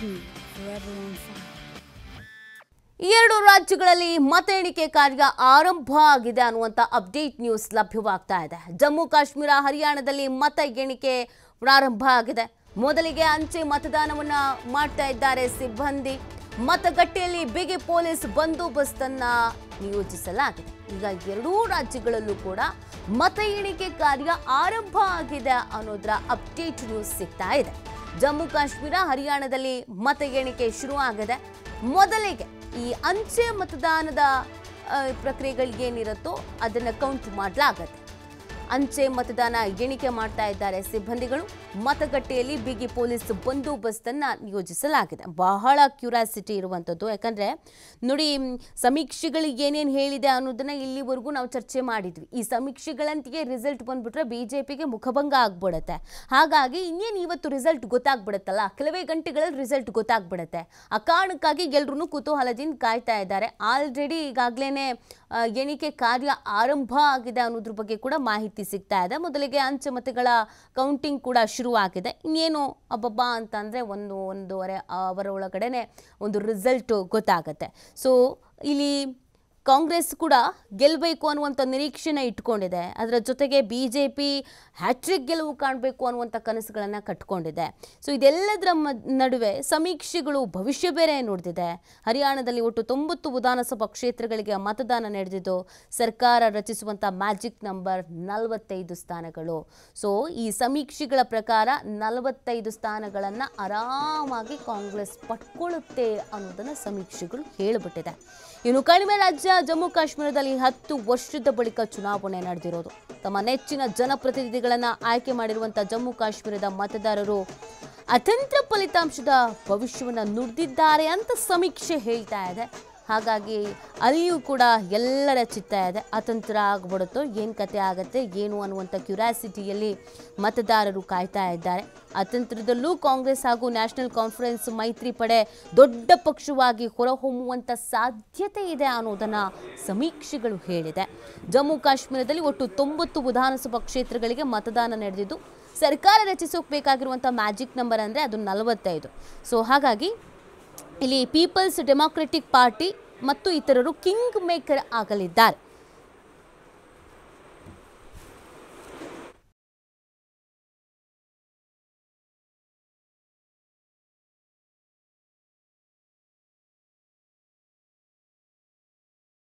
TV forever on fire. ಎರಡು ರಾಜ್ಯಗಳಲ್ಲಿ ಮತ ಎಣಿಕೆ ಕಾರ್ಯ ಆರಂಭ ಆಗಿದೆ ಅನ್ನುವಂಥ ಅಪ್ಡೇಟ್ ನ್ಯೂಸ್ ಲಭ್ಯವಾಗ್ತಾ ಇದೆ ಜಮ್ಮು ಕಾಶ್ಮೀರ ಹರಿಯಾಣದಲ್ಲಿ ಮತ ಎಣಿಕೆ ಪ್ರಾರಂಭ ಆಗಿದೆ ಮೊದಲಿಗೆ ಅಂಚೆ ಮತದಾನವನ್ನ ಮಾಡ್ತಾ ಇದ್ದಾರೆ ಸಿಬ್ಬಂದಿ ಮತಗಟ್ಟೆಯಲ್ಲಿ ಬಿಗಿ ಪೊಲೀಸ್ ಬಂದೋಬಸ್ತನ್ನ ನಿಯೋಜಿಸಲಾಗಿದೆ ಈಗ ಎರಡೂ ರಾಜ್ಯಗಳಲ್ಲೂ ಕೂಡ ಮತ ಎಣಿಕೆ ಕಾರ್ಯ ಆರಂಭ ಆಗಿದೆ ಅನ್ನೋದರ ಅಪ್ಡೇಟ್ ನ್ಯೂಸ್ ಸಿಗ್ತಾ ಇದೆ ಜಮ್ಮು ಕಾಶ್ಮೀರ ಹರಿಯಾಣದಲ್ಲಿ ಮತ ಎಣಿಕೆ ಶುರು ಆಗಿದೆ ಮೊದಲಿಗೆ ಈ ಅಂಚೆ ಮತದಾನದ ಆ, ಪ್ರಕ್ರಿಯೆಗಳಿಗೇನಿರುತ್ತೋ ಅದನ್ನು ಕೌಂಟ್ ಮಾಡಲಾಗತ್ತೆ ಅಂಚೆ ಮತದಾನ ಎಣಿಕೆ ಮಾಡ್ತಾ ಇದ್ದಾರೆ ಸಿಬ್ಬಂದಿಗಳು ಮತಗಟ್ಟೆಯಲ್ಲಿ ಬಿಗಿ ಪೊಲೀಸ್ ಬಂದೋಬಸ್ತನ್ನ ನಿಯೋಜಿಸಲಾಗಿದೆ ಬಹಳ ಕ್ಯೂರಿಯಾಸಿಟಿ ಇರುವಂಥದ್ದು ಯಾಕಂದ್ರೆ ನೋಡಿ ಮ್, ಸಮೀಕ್ಷೆಗಳು ಏನೇನು ಹೇಳಿದೆ ಅನ್ನೋದನ್ನ ಇಲ್ಲಿವರೆಗೂ ನಾವು ಚರ್ಚೆ ಮಾಡಿದ್ವಿ ಈ ಸಮೀಕ್ಷೆಗಳಂತೆಯೇ ರಿಸಲ್ಟ್ ಬಂದ್ಬಿಟ್ರೆ ಬಿ ಜೆ ಪಿಗೆ ಮುಖಭಂಗ ಆಗ್ಬಿಡುತ್ತೆ ಹಾಗಾಗಿ ಇನ್ನೇನು ಇವತ್ತು ರಿಸಲ್ಟ್ ಗೊತ್ತಾಗ್ಬಿಡುತ್ತಲ್ಲ ಕೆಲವೇ ಗಂಟೆಗಳಲ್ಲಿ ರಿಸಲ್ಟ್ ಗೊತ್ತಾಗ್ಬಿಡುತ್ತೆ ಆ ಕಾರಣಕ್ಕಾಗಿ ಎಲ್ಲರೂ ಕುತೂಹಲದಿಂದ ಕಾಯ್ತಾ ಇದ್ದಾರೆ ಆಲ್ರೆಡಿ ಈಗಾಗಲೇ ಎಣಿಕೆ ಕಾರ್ಯ ಆರಂಭ ಆಗಿದೆ ಅನ್ನೋದ್ರ ಬಗ್ಗೆ ಕೂಡ ಮಾಹಿತಿ ಸಿಗ್ತಾ ಇದೆ ಮೊದಲಿಗೆ ಅಂಚೆ ಮತಗಳ ಕೌಂಟಿಂಗ್ ಕೂಡ ಶುರುವಾಗಿದೆ ಇನ್ನೇನು ಅಬ್ಬಬ್ಬಾ ಅಂತಂದರೆ ಒಂದು ಒಂದೂವರೆ ಅವರ ಒಳಗಡೆನೆ ಒಂದು ರಿಸಲ್ಟ್ ಗೊತ್ತಾಗುತ್ತೆ ಸೊ ಇಲ್ಲಿ ಕಾಂಗ್ರೆಸ್ ಕೂಡ ಗೆಲ್ಲಬೇಕು ಅನ್ನುವಂಥ ನಿರೀಕ್ಷೆನ ಇಟ್ಕೊಂಡಿದೆ ಅದರ ಜೊತೆಗೆ ಬಿ ಜೆ ಪಿ ಹ್ಯಾಟ್ರಿಕ್ ಗೆಲುವು ಕಾಣಬೇಕು ಅನ್ನುವಂಥ ಕನಸುಗಳನ್ನು ಕಟ್ಕೊಂಡಿದೆ ಸೊ ಇದೆಲ್ಲದರ ಮ ನಡುವೆ ಸಮೀಕ್ಷೆಗಳು ಭವಿಷ್ಯ ಬೇರೆ ನೋಡ್ತಿದೆ ಹರಿಯಾಣದಲ್ಲಿ ಒಟ್ಟು ತೊಂಬತ್ತು ವಿಧಾನಸಭಾ ಕ್ಷೇತ್ರಗಳಿಗೆ ಮತದಾನ ನಡೆದಿದ್ದು ಸರ್ಕಾರ ರಚಿಸುವಂಥ ಮ್ಯಾಜಿಕ್ ನಂಬರ್ ನಲವತ್ತೈದು ಸ್ಥಾನಗಳು ಸೊ ಈ ಸಮೀಕ್ಷೆಗಳ ಪ್ರಕಾರ ನಲವತ್ತೈದು ಸ್ಥಾನಗಳನ್ನು ಆರಾಮಾಗಿ ಕಾಂಗ್ರೆಸ್ ಪಡ್ಕೊಳ್ಳುತ್ತೆ ಅನ್ನೋದನ್ನು ಸಮೀಕ್ಷೆಗಳು ಹೇಳಿಬಿಟ್ಟಿದೆ ಇನ್ನು ಕಡಿಮೆ ರಾಜ್ಯ ಜಮ್ಮು ಕಾಶ್ಮೀರದಲ್ಲಿ ಹತ್ತು ವರ್ಷದ ಬಳಿಕ ಚುನಾವಣೆ ನಡೆದಿರೋದು ತಮ್ಮ ನೆಚ್ಚಿನ ಜನಪ್ರತಿನಿಧಿಗಳನ್ನ ಆಯ್ಕೆ ಮಾಡಿರುವಂಥ ಜಮ್ಮು ಕಾಶ್ಮೀರದ ಮತದಾರರು ಅತಂತ್ರ ಫಲಿತಾಂಶದ ಭವಿಷ್ಯವನ್ನು ನುಡಿದಿದ್ದಾರೆ ಅಂತ ಸಮೀಕ್ಷೆ ಹೇಳ್ತಾ ಇದೆ ಹಾಗಾಗಿ ಅಲ್ಲಿಯೂ ಕೂಡ ಎಲ್ಲರ ಚಿತ್ತ ಇದೆ ಅತಂತ್ರ ಆಗ್ಬಿಡುತ್ತೋ ಏನು ಕತೆ ಆಗುತ್ತೆ ಏನು ಅನ್ನುವಂಥ ಕ್ಯೂರಿಯಾಸಿಟಿಯಲ್ಲಿ ಮತದಾರರು ಕಾಯ್ತಾ ಇದ್ದಾರೆ ಅತಂತ್ರದಲ್ಲೂ ಕಾಂಗ್ರೆಸ್ ಹಾಗೂ ನ್ಯಾಷನಲ್ ಕಾನ್ಫರೆನ್ಸ್ ಮೈತ್ರಿ ಪಡೆ ದೊಡ್ಡ ಪಕ್ಷವಾಗಿ ಹೊರಹೊಮ್ಮುವಂಥ ಸಾಧ್ಯತೆ ಇದೆ ಅನ್ನೋದನ್ನು ಸಮೀಕ್ಷೆಗಳು ಹೇಳಿದೆ ಜಮ್ಮು ಕಾಶ್ಮೀರದಲ್ಲಿ ಒಟ್ಟು ತೊಂಬತ್ತು ವಿಧಾನಸಭಾ ಕ್ಷೇತ್ರಗಳಿಗೆ ಮತದಾನ ನಡೆದಿದ್ದು ಸರ್ಕಾರ ರಚಿಸೋಕೆ ಬೇಕಾಗಿರುವಂಥ ಮ್ಯಾಜಿಕ್ ನಂಬರ್ ಅಂದರೆ ಅದು ನಲವತ್ತೈದು ಸೊ ಹಾಗಾಗಿ ಇಲ್ಲಿ ಪೀಪಲ್ಸ್ ಡೆಮಾಕ್ರೆಟಿಕ್ ಪಾರ್ಟಿ ಮತ್ತು ಇತರರು ಕಿಂಗ್ ಮೇಕರ್ ಆಗಲಿದ್ದಾರೆ